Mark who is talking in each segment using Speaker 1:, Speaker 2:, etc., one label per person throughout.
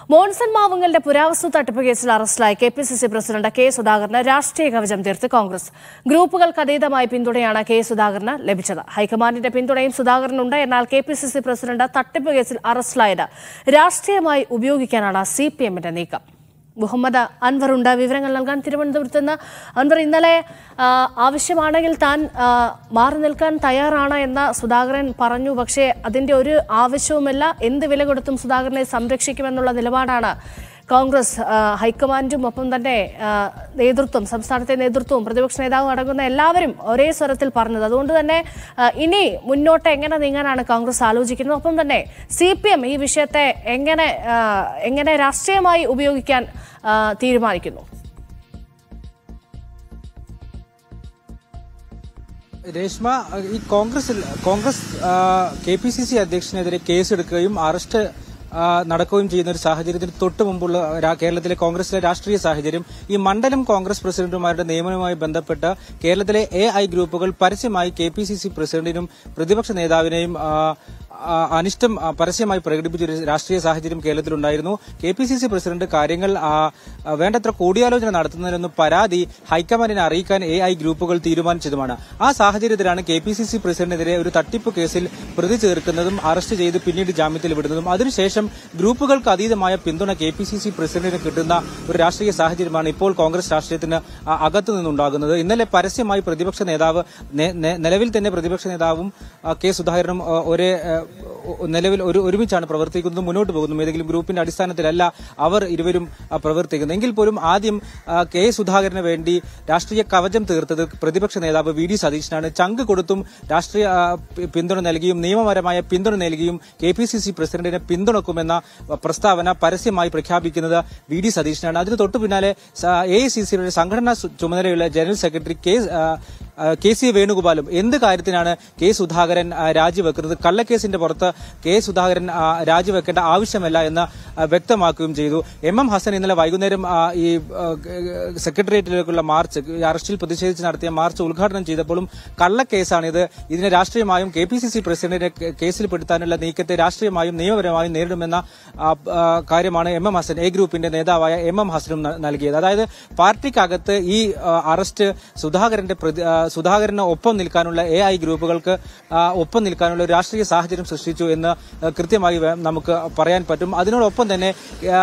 Speaker 1: മോൺസൺ മാവുങ്കലിന്റെ പുരാവസ്തു തട്ടിപ്പ് കേസിൽ അറസ്റ്റിലായ K P C C president K സുധാകരന് രാഷ്ട്രീയ കവചം തീർത്ത് കോൺഗ്രസ് ഗ്രൂപ്പുകൾക്ക് അതീതമായ പിന്തുണയാണ് കെ സുധാകരന് ലഭിച്ചത് ഹൈക്കമാൻഡിന്റെ പിന്തുണയും സുധാകരനുണ്ട് എന്നാൽ K P C C president തട്ടിപ്പ് കേസിൽ അറസ്റ്റിലായത് രാഷ്ട്രീയമായി ഉപയോഗിക്കാനാണ് സി പി എമ്മിന്റെ നീക്കം മുഹമ്മദ് അൻവർ ഉണ്ട് വിവരങ്ങൾ നൽകാൻ തിരുവനന്തപുരത്ത് നിന്ന് അൻവർ ഇന്നലെ ആ, ആവശ്യമാണെങ്കിൽ താൻ ആ, മാറി നിൽക്കാൻ തയ്യാറാണ് എന്ന് സുധാകരൻ പറഞ്ഞു പക്ഷേ അതിന്റെ ഒരു ആവശ്യവുമില്ല എന്ത് വില കൊടുത്തും സുധാകരനെ സംരക്ഷിക്കുമെന്നുള്ള നിലപാടാണ് കോൺഗ്രസ് ആ, ഹൈക്കമാൻഡും ഒപ്പം തന്നെ ആ, നേതൃത്വം സംസ്ഥാനത്തെ നേതൃത്വവും പ്രതിപക്ഷ നേതാവും അടങ്ങുന്ന എല്ലാവരും ഒരേ സ്വരത്തിൽ പറഞ്ഞത് അതുകൊണ്ട് തന്നെ ആ, ഇനി മുന്നോട്ട് എങ്ങനെ നീങ്ങാനാണ് കോൺഗ്രസ് ആലോചിക്കുന്നത് ഒപ്പം തന്നെ സി പി എം ഈ വിഷയത്തെ എങ്ങനെ ആ, എങ്ങനെ രാഷ്ട്രീയമായി ഉപയോഗിക്കാൻ ആ, തീരുമാനിക്കുന്നു
Speaker 2: രേഷ്മ ഈ കോൺഗ്രസിൽ Congress K P C C അധ്യക്ഷനെതിരെ കേസെടുക്കുകയും അറസ്റ്റ് ആ, നടക്കുകയും ചെയ്യുന്ന ഒരു സാഹചര്യത്തിന് തൊട്ട് മുമ്പുള്ള രാ- കേരളത്തിലെ കോൺഗ്രസിലെ രാഷ്ട്രീയ സാഹചര്യം ഈ മണ്ഡലം കോൺഗ്രസ് പ്രസിഡന്റുമാരുടെ നിയമനവുമായി ബന്ധപ്പെട്ട് കേരളത്തിലെ എ ഐ ഗ്രൂപ്പുകൾ പരസ്യമായി കെ പി സി സി പ്രസിഡന്റിനും പ്രതിപക്ഷ നേതാവിനെയും ആ, ആ, അനിഷ്ടം ആ, പരസ്യമായി പ്രകടിപ്പിച്ച ഒരു രാഷ്ട്രീയ സാഹചര്യം കേരളത്തിലുണ്ടായിരുന്നു K P C C president കാര്യങ്ങൾ ആ, ആ, വേണ്ടത്ര കൂടിയാലോചന നടത്തുന്നതിനൊന്നും പരാതി ഹൈക്കമാൻഡിനെ അറിയിക്കാൻ എ ഐ ഗ്രൂപ്പുകൾ തീരുമാനിച്ചതുമാണ് ആ സാഹചര്യത്തിലാണ് കെ പി സി സി പ്രസിഡന്റിനെതിരെ ഒരു തട്ടിപ്പ് കേസിൽ പ്രതി ചേർക്കുന്നതും അറസ്റ്റ് ചെയ്ത് പിന്നീട് ജാമ്യത്തിൽ വിടുന്നതും അതിനുശേഷം ഗ്രൂപ്പുകൾക്ക് അതീതമായ പിന്തുണ കെ പി സി സി പ്രസിഡന്റിന് കിട്ടുന്ന ഒരു രാഷ്ട്രീയ സാഹചര്യമാണ് ഇപ്പോൾ കോൺഗ്രസ് രാഷ്ട്രീയത്തിന് ആ, അകത്തു നിന്നുണ്ടാകുന്നത് ഇന്നലെ പരസ്യമായി പ്രതിപക്ഷ നേതാവ് നെ- നെ- നിലവിൽ തന്നെ പ്രതിപക്ഷ നേതാവും ആ, കെ സുധാകരനും ആ, ഒരേ ആ, ഒ- നിലവിൽ ഒരു ഒരുമിച്ചാണ് പ്രവർത്തിക്കുന്നതും മുന്നോട്ട് പോകുന്നതും ഏതെങ്കിലും ഗ്രൂപ്പിന്റെ അടിസ്ഥാനത്തിലല്ല അവർ ഇരുവരും ആ, പ്രവർത്തിക്കുന്നത് എങ്കിൽ പോലും ആദ്യം ആ, കെ സുധാകരന് വേണ്ടി രാഷ്ട്രീയ കവചം തീർത്തത് പ്രതിപക്ഷ നേതാവ് വി ഡി സതീശനാണ് ചങ്ക് കൊടുത്തും രാഷ്ട്രീയ ആ, പി- പിന്തുണ നൽകിയും നിയമപരമായ പിന്തുണ നൽകിയും കെ പി സി സി പ്രസിഡന്റിനെ പിന്തുണക്കുമെന്ന പ്രസ്താവന പരസ്യമായി പ്രഖ്യാപിക്കുന്നത് വി ഡി സതീശനാണ് അതിന് തൊട്ടു പിന്നാലെ എ ഐ സി സിയുടെ സംഘടനാ സു- ചുമതലയുള്ള ജനറൽ സെക്രട്ടറി കെ ആ, ആ, കെ സി വേണുഗോപാലും എന്ത് കാര്യത്തിനാണ് കെ സുധാകരൻ ആ, രാജിവെക്കുന്നത് കള്ളക്കേസിന്റെ പുറത്ത് കെ സുധാകരൻ ആ, രാജിവെക്കേണ്ട ആവശ്യമല്ല എന്ന് ആ, വ്യക്തമാക്കുകയും ചെയ്തു എം എം ഹസൻ ഇന്നലെ വൈകുന്നേരം ആ, ഈ ആ, സെക്രട്ടേറിയറ്റിലേക്കുള്ള മാർച്ച് ഈ അറസ്റ്റിൽ പ്രതിഷേധിച്ച് നടത്തിയ മാർച്ച് ഉദ്ഘാടനം ചെയ്തപ്പോഴും കള്ളക്കേസാണിത് ഇതിനെ രാഷ്ട്രീയമായും കെ പി സി സി പ്രസിഡന്റിനെ കേ- കേസിൽപ്പെടുത്താനുള്ള നീക്കത്തെ രാഷ്ട്രീയമായും നിയമപരമായും നേരിടുമെന്ന ആ, ആ, കാര്യമാണ് എം എം ഹസൻ എ ഗ്രൂപ്പിന്റെ നേതാവായ എം എം ഹസനും ന- നൽകിയത് അതായത് പാർട്ടിക്കകത്ത് ഈ ആ, അറസ്റ്റ് സുധാകരന്റെ പ്രതി- ആ, സുധാകരന് ഒപ്പം നിൽക്കാനുള്ള എ ഐ ഗ്രൂപ്പുകൾക്ക് ആ, ഒപ്പം നിൽക്കാനുള്ള ഒരു രാഷ്ട്രീയ സാഹചര്യം സൃഷ്ടിച്ചു എന്ന് ആ, കൃത്യമായി വേ- നമുക്ക് പറയാൻ പറ്റും അതിനോടൊപ്പം തന്നെ ആ,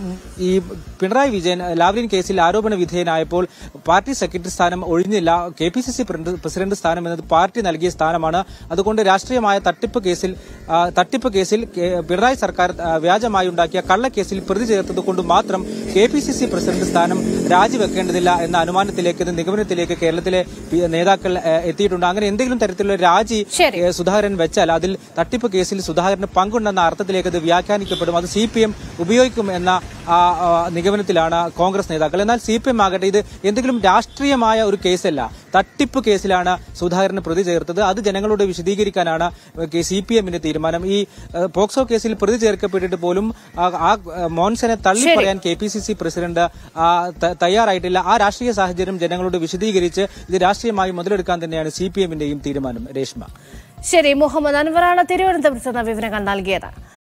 Speaker 2: ഈ പിണറായി വിജയൻ ലാവ്ലിൻ കേസിൽ ആരോപണ വിധേയനായപ്പോൾ പാർട്ടി സെക്രട്ടറി സ്ഥാനം ഒഴിഞ്ഞില്ല K P C C president സ്ഥാനം എന്നത് പാർട്ടി നൽകിയ സ്ഥാനമാണ് അതുകൊണ്ട് രാഷ്ട്രീയമായ തട്ടിപ്പ് കേസിൽ ആ, തട്ടിപ്പ് കേസിൽ കെ- പിണറായി സർക്കാർ ആ, വ്യാജമായി ഉണ്ടാക്കിയ കള്ളക്കേസിൽ പ്രതി ചേർത്തത് കൊണ്ട് മാത്രം K P C C president സ്ഥാനം രാജിവെക്കേണ്ടതില്ല എന്ന അനുമാനത്തിലേക്ക് എന്ന നിഗമനത്തിലേക്ക് കേരളത്തിലെ പി- നേതാക്കൾ ആ, എത്തിയിട്ടുണ്ട് അങ്ങനെ എന്തെങ്കിലും തരത്തിലുള്ള രാജി
Speaker 1: ശരി.
Speaker 2: ഏ, സുധാകരൻ വെച്ചാൽ അതിൽ തട്ടിപ്പ് കേസിൽ സുധാകരന് പങ്കുണ്ടെന്ന അർത്ഥത്തിലേക്ക് അത് വ്യാഖ്യാനിക്കപ്പെടും അത് സി പി എം ഉപയോഗിക്കും എന്ന ആ, ആ, നിഗമനത്തിലാണ് കോൺഗ്രസ് നേതാക്കൾ എന്നാൽ സി പി എം ആകട്ടെ ഇത് എന്തെങ്കിലും രാഷ്ട്രീയമായ ഒരു കേസല്ല തട്ടിപ്പ് കേസിലാണ് സുധാകരന് പ്രതി ചേർത്തത് അത് ജനങ്ങളോട് വിശദീകരിക്കാനാണ് സി പി എമ്മിന്റെ തീരുമാനം ഈ ഏ, പോക്സോ കേസിൽ പ്രതി ചേർക്കപ്പെട്ടിട്ട് പോലും ആ ആ, മോൻസനെ തള്ളി
Speaker 1: ശരി.
Speaker 2: പറയാൻ K P C C president ആ, ത- തയ്യാറായിട്ടില്ല ആ രാഷ്ട്രീയ സാഹചര്യം ജനങ്ങളോട് വിശദീകരിച്ച് ഇത് രാഷ്ട്രീയമായി മുതലെടുക്കാൻ തന്നെയാണ് സി പി എമ്മിന്റെയും തീരുമാനം രേഷ്മ
Speaker 1: ശരി മുഹമ്മദ് അൻവറാണ് തിരുവനന്തപുരത്ത് നിന്ന് വിവരങ്ങൾ നൽകിയത്